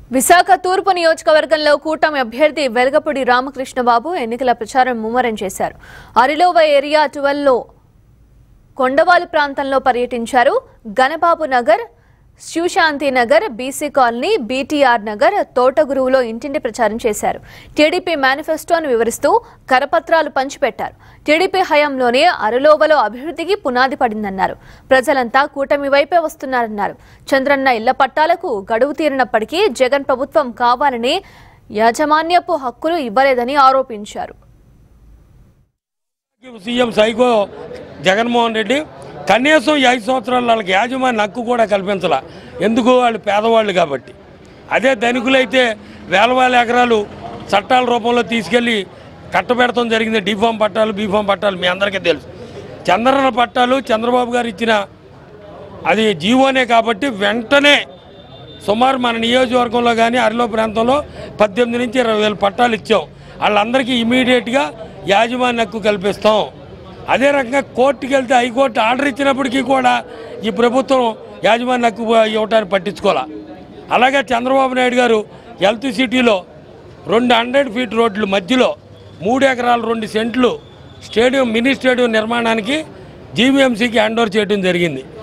విశాఖ తూర్పు నియోజకవర్గంలో కూటమి అభ్యర్థి వెలగపూడి రామకృష్ణబాబు ఎన్నికల ప్రచారం ముమ్మరం చేశారు అరిలోవ ఏరియా ట్వెల్వ్లో కొండవాలు ప్రాంతంలో పర్యటించారు Ganababu Nagar Sivashanthi Nagar BC colony BTR Nagar తోటగురువులో ఇంటింటి ప్రచారం చేశారు టీడీపీ మేనిఫెస్టోను వివరిస్తూ కరపత్రాలు పంచిపెట్టారు టీడీపీ హయాంలోనే అరలోవలో అభివృద్ధికి పునాది పడిందన్నారు ప్రజలంతా కూటమి వైపే వస్తున్నారన్నారు చంద్రన్న ఇళ్ల పట్టాలకు గడువు తీరినప్పటికీ జగన్ ప్రభుత్వం కావాలని యాజమాన్యపు హక్కులు ఇవ్వలేదని ఆరోపించారు సీఎం సైకో జగన్మోహన్ రెడ్డి కనీసం ఈ ఐదు సంవత్సరాలు వాళ్ళకి యాజమాన్య హక్కు కూడా కల్పించాల ఎందుకు వాళ్ళు పేదవాళ్ళు కాబట్టి అదే ధనికులైతే వేల వేల ఎకరాలు చట్టాల రూపంలో తీసుకెళ్ళి కట్టబెడతాం జరిగింది డిఫామ్ పట్టాలు బీఫామ్ పట్టాలు మీ అందరికీ తెలుసు చంద్రన్న పట్టాలు చంద్రబాబు గారు ఇచ్చిన అది జీవోనే కాబట్టి వెంటనే సుమారు మన నియోజకవర్గంలో కానీ అరిలో ప్రాంతంలో పద్దెనిమిది నుంచి ఇరవై వేల పట్టాలు ఇచ్చాం వాళ్ళందరికీ ఇమీడియట్గా యాజమాన్య హక్కు కల్పిస్తాం అదే రకంగా కోర్టుకి వెళ్తే హైకోర్టు ఆర్డర్ ఇచ్చినప్పటికీ కూడా ఈ ప్రభుత్వం యాజమాన్య హక్కు ఇవ్వటానికి పట్టించుకోవాలా అలాగే చంద్రబాబు నాయుడు గారు హెల్త్ సిటీలో రెండు హండ్రెడ్ ఫీట్ రోడ్లు మధ్యలో మూడు ఎకరాలు రెండు సెంట్లు స్టేడియం మినీ స్టేడియం నిర్మాణానికి జీవీఎంసీకి హ్యాండ్ ఓవర్ చేయడం జరిగింది